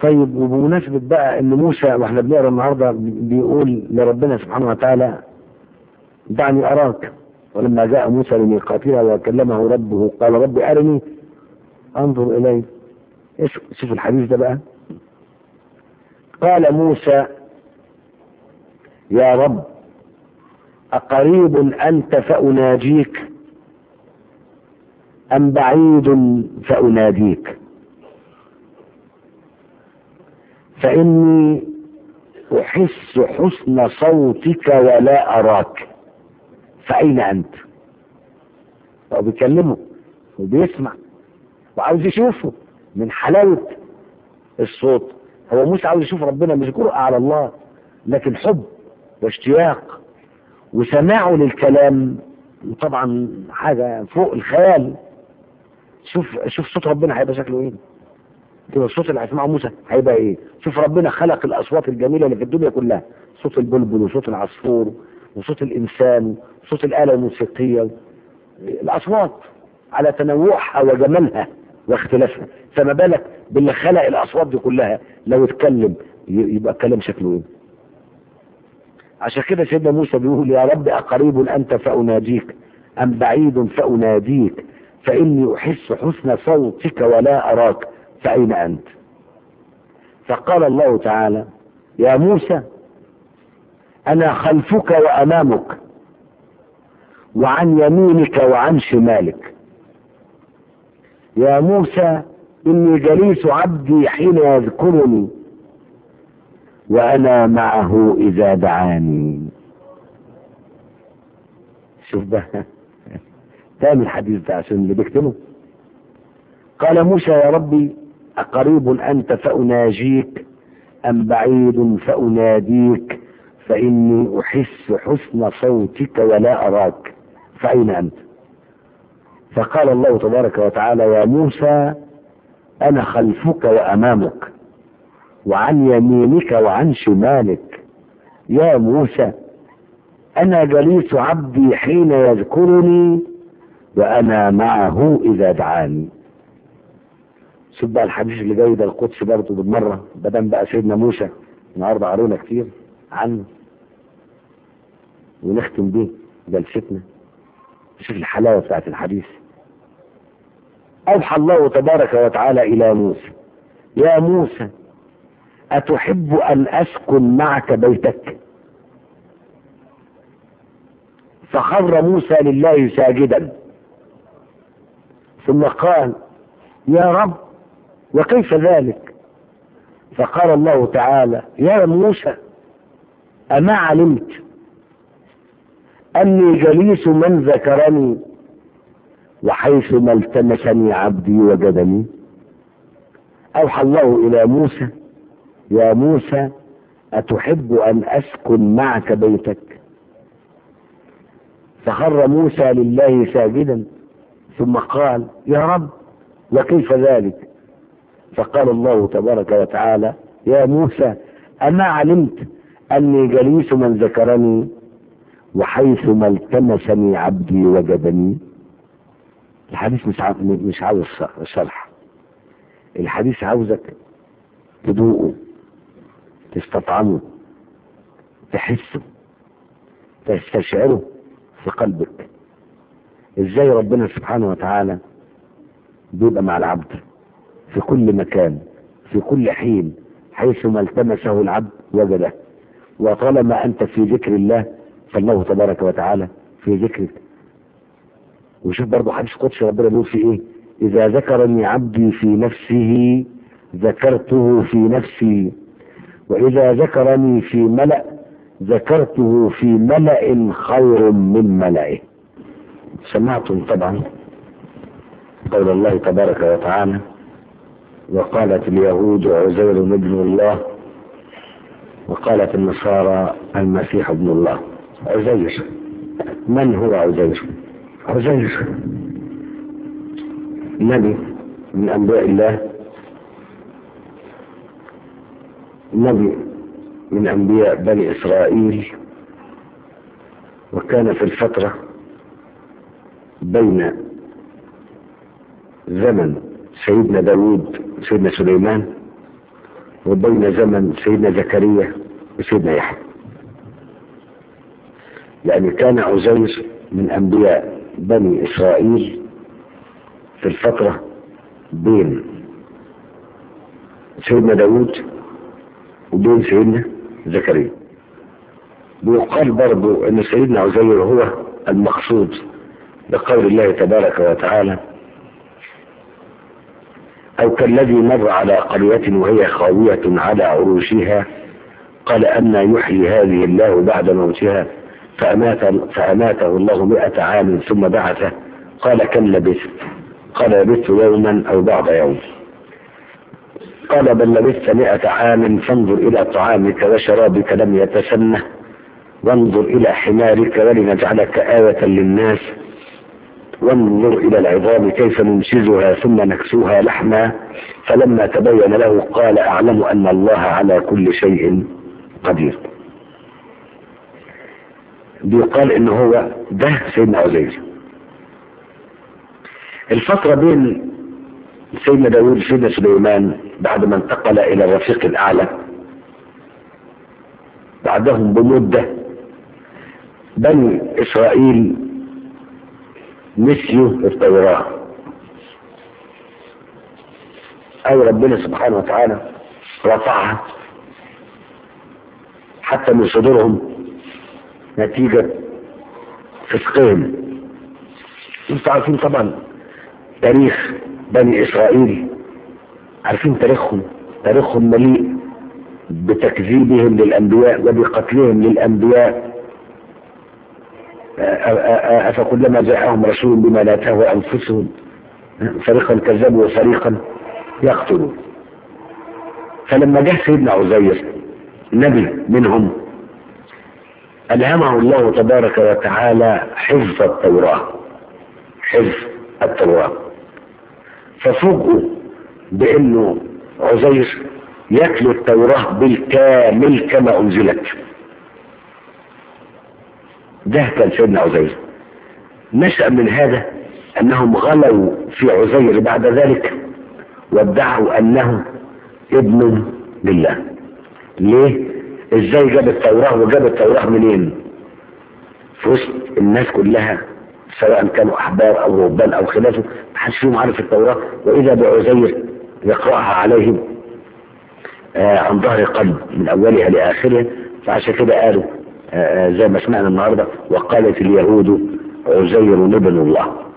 طيب وبمناسبة بقى ان موسى واحنا بنقرا النهارده بيقول لربنا سبحانه وتعالى دعني اراك ولما جاء موسى لميقاتنا وكلمه ربه قال رب ارني انظر الي ايش شوف الحديث ده بقى قال موسى يا رب أقريب أنت فأناجيك أم بعيد فأناديك فإني أحس حسن صوتك ولا أراك فأين أنت هو بيكلمه وبيسمع وعاوز يشوفه من حلاوة الصوت هو موسى عاوز يشوف ربنا مش جرأة على الله لكن حب واشتياق وسماعه للكلام طبعا حاجة فوق الخيال شوف شوف صوت ربنا هيبقى شكله ايه كده الصوت اللي هيسمعه موسى هيبقى ايه شوف ربنا خلق الاصوات الجميله اللي في الدنيا كلها صوت البلبل وصوت العصفور وصوت الانسان وصوت الاله الموسيقيه الاصوات على تنوعها وجمالها واختلافها فما بالك باللي خلق الاصوات دي كلها لو اتكلم يبقى الكلام شكله ايه عشان كده سيدنا موسى بيقول يا رب أقريب أنت فأناجيك أم بعيد فأناديك فإني أحس حسن صوتك ولا أراك فأين أنت فقال الله تعالى يا موسى أنا خلفك وأمامك وعن يمينك وعن شمالك يا موسى إني جليس عبدي حين يذكرني وأنا معه إذا دعاني شوف بقى تاني الحديث ده عشان اللي بيكتبه قال موسى يا ربي أقريب أنت فأناجيك أم بعيد فأناديك فإني أحس حسن صوتك ولا أراك فأين أنت فقال الله تبارك وتعالى يا موسى أنا خلفك وأمامك وعن يمينك وعن شمالك يا موسى أنا جليس عبدي حين يذكرني وأنا معه إذا دعاني شوف بقى الحديث اللي جاي ده القدس برضه بالمرة بدل بقى سيدنا موسى النهارده قرينا كتير عنه ونختم بيه جلستنا شوف الحلاوة بتاعت الحديث أوحى الله تبارك وتعالى إلى موسى يا موسى أتحب أن أسكن معك بيتك فخر موسى لله ساجدا ثم قال يا رب وكيف ذلك فقال الله تعالى يا موسى أما علمت أني جليس من ذكرني وحيث ما التمسني عبدي وجدني أوحى الله إلى موسى يا موسى أتحب أن أسكن معك بيتك فخر موسى لله ساجدا ثم قال يا رب وكيف ذلك فقال الله تبارك وتعالى يا موسى أما علمت أني جليس من ذكرني وحيث ما التمسني عبدي وجدني الحديث مش مش عاوز شرح الحديث عاوزك تدوقه تستطعمه تحسه تستشعره في قلبك ازاي ربنا سبحانه وتعالى بيبقى مع العبد في كل مكان في كل حين حيث ما التمسه العبد وجده وطالما انت في ذكر الله فالله تبارك وتعالى في ذكرك وشوف برضه حديث قدسي ربنا بيقول في ايه اذا ذكرني عبدي في نفسه ذكرته في نفسي واذا ذكرني في ملأ ذكرته في ملأ خير من ملئه سمعتم طبعا قول الله تبارك وتعالى وقالت اليهود عزير ابن الله وقالت النصارى المسيح ابن الله عزير من هو عزير عزير نبي من انبياء الله نبي من انبياء بني اسرائيل وكان في الفتره بين زمن سيدنا داود سيدنا سليمان وبين زمن سيدنا زكريا وسيدنا يحيى يعني كان عزيز من أنبياء بني إسرائيل في الفترة بين سيدنا داود وبين سيدنا زكريا بيقال برضو ان سيدنا عزير هو المقصود بقول الله تبارك وتعالى او كالذي مر على قرية وهي خاوية على عروشها قال أن يحيي هذه الله بعد موتها فأمات فأماته الله مئة عام ثم بعثه قال كم لبثت قال لبثت يوما أو بعض يوم قال بل لبثت مئة عام فانظر إلى طعامك وشرابك لم يتسنه وانظر إلى حمارك ولنجعلك آية للناس وانظر إلى العظام كيف ننشزها ثم نكسوها لحما فلما تبين له قال أعلم أن الله على كل شيء قدير بيقال إن هو ده سيدنا عزيز الفترة بين سيدنا داود وسيدنا سليمان بعد ما انتقل إلى الرفيق الأعلى بعدهم بمدة بني إسرائيل نسيوا التوراة أي ربنا سبحانه وتعالى رفعها حتى من صدورهم نتيجة فسقهم انتوا عارفين طبعا تاريخ بني إسرائيل عارفين تاريخهم تاريخهم مليء بتكذيبهم للأنبياء وبقتلهم للأنبياء أفكلما جاءهم رسول بما لا تهوى أنفسهم فريقا كذبوا وفريقا يقتلون فلما جاء سيدنا عزير نبي منهم ألهمه الله تبارك وتعالى حفظ التوراة حفظ التوراة ففوجئوا بأنه عزير يتلو التوراة بالكامل كما أنزلت ده كان سيدنا عزير نشأ من هذا أنهم غلوا في عزير بعد ذلك وادعوا أنه ابن لله ليه؟ ازاي جاب التوراة وجاب التوراة منين؟ في وسط الناس كلها سواء كانوا أحبار أو رهبان أو خلافه محدش فيهم عارف التوراة وإذا بعزير يقرأها عليهم آه عن ظهر قلب من أولها لآخرها فعشان كده قالوا آه زي ما سمعنا النهاردة وقالت اليهود عزير ابن الله